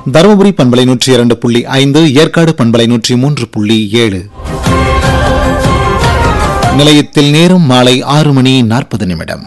தருமபுரி பண்பலை நூற்றி இரண்டு புள்ளி ஐந்து ஏற்காடு பண்பலை நூற்றி மூன்று புள்ளி ஏழு நிலையத்தில் நேரம் மாலை ஆறு மணி நாற்பது நிமிடம்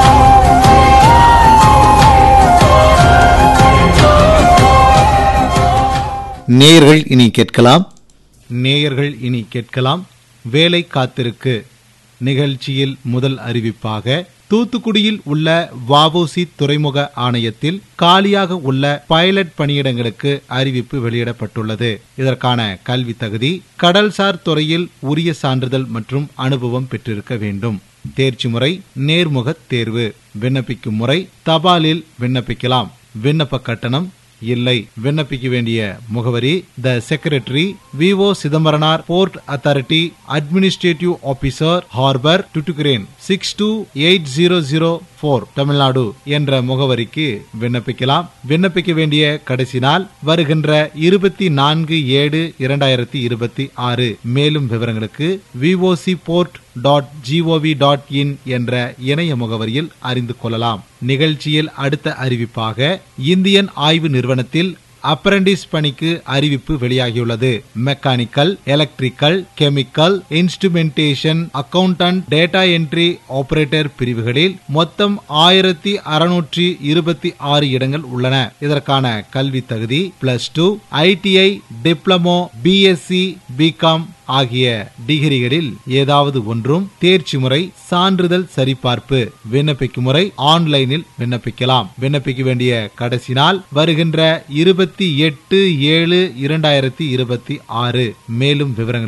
நேயர்கள் இனி கேட்கலாம் நேயர்கள் இனி கேட்கலாம் வேலை காத்திருக்கு நிகழ்ச்சியில் முதல் அறிவிப்பாக தூத்துக்குடியில் உள்ள வஉசி துறைமுக ஆணையத்தில் காலியாக உள்ள பைலட் பணியிடங்களுக்கு அறிவிப்பு வெளியிடப்பட்டுள்ளது இதற்கான கல்வி தகுதி கடல்சார் துறையில் உரிய சான்றிதழ் மற்றும் அனுபவம் பெற்றிருக்க வேண்டும் தேர்ச்சி முறை நேர்முக தேர்வு விண்ணப்பிக்கும் முறை தபாலில் விண்ணப்பிக்கலாம் விண்ணப்ப கட்டணம் இல்லை விண்ணப்பிக்க வேண்டிய முகவரி the secretary V O Chidambaranar port authority administrative officer harbour Tuticorin six two eight zero zero four Tamil Nadu என்ற முகவரிக்கு விண்ணப்பிக்கலாம் விண்ணப்பிக்க வேண்டிய கடைசி நாள் வருகின்ற இருபத்தி நான்கு ஏழு இரண்டாயிரத்தி இருபத்தி ஆறு மேலும் விவரங்களுக்கு V O C port dot G O V dot in என்ற இணைய முகவரியில் அறிந்து கொள்ளலாம் நிகழ்ச்சியில் அடுத்த அறிவிப்பாக இந்தியன் ஆய்வு நிறுவனத்தில் அப்ரண்டிஸ் பணிக்கு அறிவிப்பு வெளியாகியுள்ளது mechanical electrical chemical instrumentation accountant data entry operator பிரிவுகளில் மொத்தம் ஆயிரத்தி அறுநூற்றி இருபத்தி ஆறு இடங்கள் உள்ளன இதற்கான கல்வி தகுதி plus two I T I diploma B Sc B Com ஆகிய டிகிரிகளில் ஏதாவது ஒன்றும் தேர்ச்சி முறை சான்றிதழ் சரிபார்ப்பு விண்ணப்பிக்கும் முறை ஆன்லைனில் விண்ணப்பிக்கலாம் விண்ணப்பிக்க வேண்டிய கடைசி நாள் வருகின்ற இருபத்தி எட்டு ஏழு இரண்டாயிரத்தி இருபத்தி ஆறு மேலும் விவரங்கள்